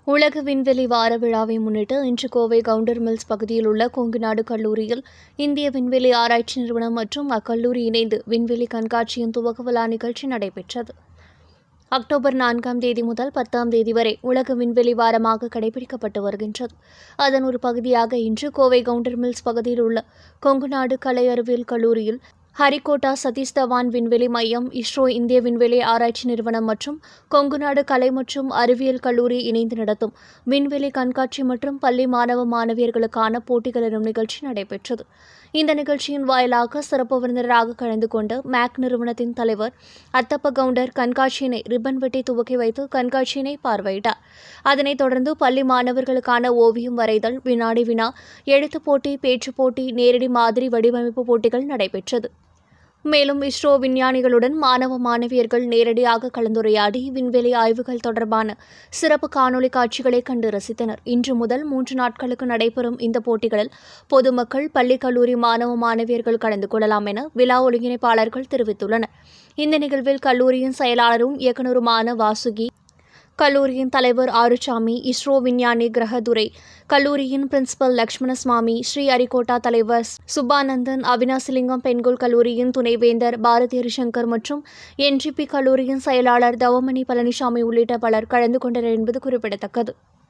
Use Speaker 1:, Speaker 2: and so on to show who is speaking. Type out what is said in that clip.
Speaker 1: உலக விண்வெளி வார விழாவை முன்னிட்டு இன்று கோவை கவுண்டர் மில்ஸ் பகுதியில் உள்ள கொங்குநாடு கல்லூரியில் இந்திய விண்வெளி ஆராய்ச்சி நிறுவனம் மற்றும் அக்கல்லூரி இணைந்து விண்வெளி கண்காட்சியின் துவக்க விழா நிகழ்ச்சி நடைபெற்றது அக்டோபர் நான்காம் தேதி முதல் பத்தாம் தேதி வரை உலக விண்வெளி வாரமாக கடைபிடிக்கப்பட்டு வருகின்றது அதன் ஒரு பகுதியாக இன்று கோவை கவுண்டர் மில்ஸ் பகுதியில் உள்ள கொங்குநாடு கலை அறிவியல் கல்லூரியில் ஹரிகோட்டா சதீஷ் தவான் விண்வெளி மையம் இஸ்ரோ இந்திய விண்வெளி ஆராய்ச்சி நிறுவனம் மற்றும் கொங்குநாடு கலை மற்றும் அறிவியல் கல்லூரி இணைந்து நடத்தும் விண்வெளி கண்காட்சி மற்றும் பள்ளி மாணவ மாணவியர்களுக்கான போட்டிகள் எனும் நிகழ்ச்சி நடைபெற்றது இந்த நிகழ்ச்சியின் வாயிலாக சிறப்பு விருந்தினராக கலந்து கொண்ட மேக் நிறுவனத்தின் தலைவர் அத்தப்ப கவுண்டர் கண்காட்சியினை ரிப்பன் வெட்டி துவக்கி வைத்து கண்காட்சியினை பார்வையிட்டார் அதனைத் தொடர்ந்து பள்ளி மாணவர்களுக்கான ஓவியம் வரைதல் வினாடி வினா எழுத்துப் போட்டி பேச்சுப் போட்டி நேரடி மாதிரி வடிவமைப்பு போட்டிகள் நடைபெற்றது மேலும் இஸ்ரோ விஞ்ஞானிகளுடன் மாணவ மாணவியர்கள் நேரடியாக கலந்துரையாடி விண்வெளி ஆய்வுகள் தொடர்பான சிறப்பு காணொலி காட்சிகளை கண்டு ரசித்தனர் இன்று முதல் மூன்று நாட்களுக்கு நடைபெறும் இந்த போட்டிகளில் பொதுமக்கள் பள்ளி கல்லூரி மாணவ மாணவியர்கள் கலந்து கொள்ளலாம் என விழா ஒருங்கிணைப்பாளர்கள் தெரிவித்துள்ளனர் இந்த நிகழ்வில் கல்லூரியின் செயலாளரும் இயக்குநருமான வாசுகி கல்லூரியின் தலைவர் ஆறுசாமி இஸ்ரோ விஞ்ஞானி கிரகதுரை கல்லூரியின் பிரின்சிபல் லக்ஷ்மணசுவாமி ஸ்ரீ அரிகோட்டா தலைவர் சுப்பானந்தன் அவினாசிலிங்கம் பெண்கள் கல்லூரியின் துணைவேந்தர் பாரதி ஹரிசங்கர் மற்றும் என்ஜிபி கல்லூரியின் செயலாளர் தவமணி பழனிசாமி உள்ளிட்ட பலர் கலந்து கொண்டனர் என்பது குறிப்பிடத்தக்கது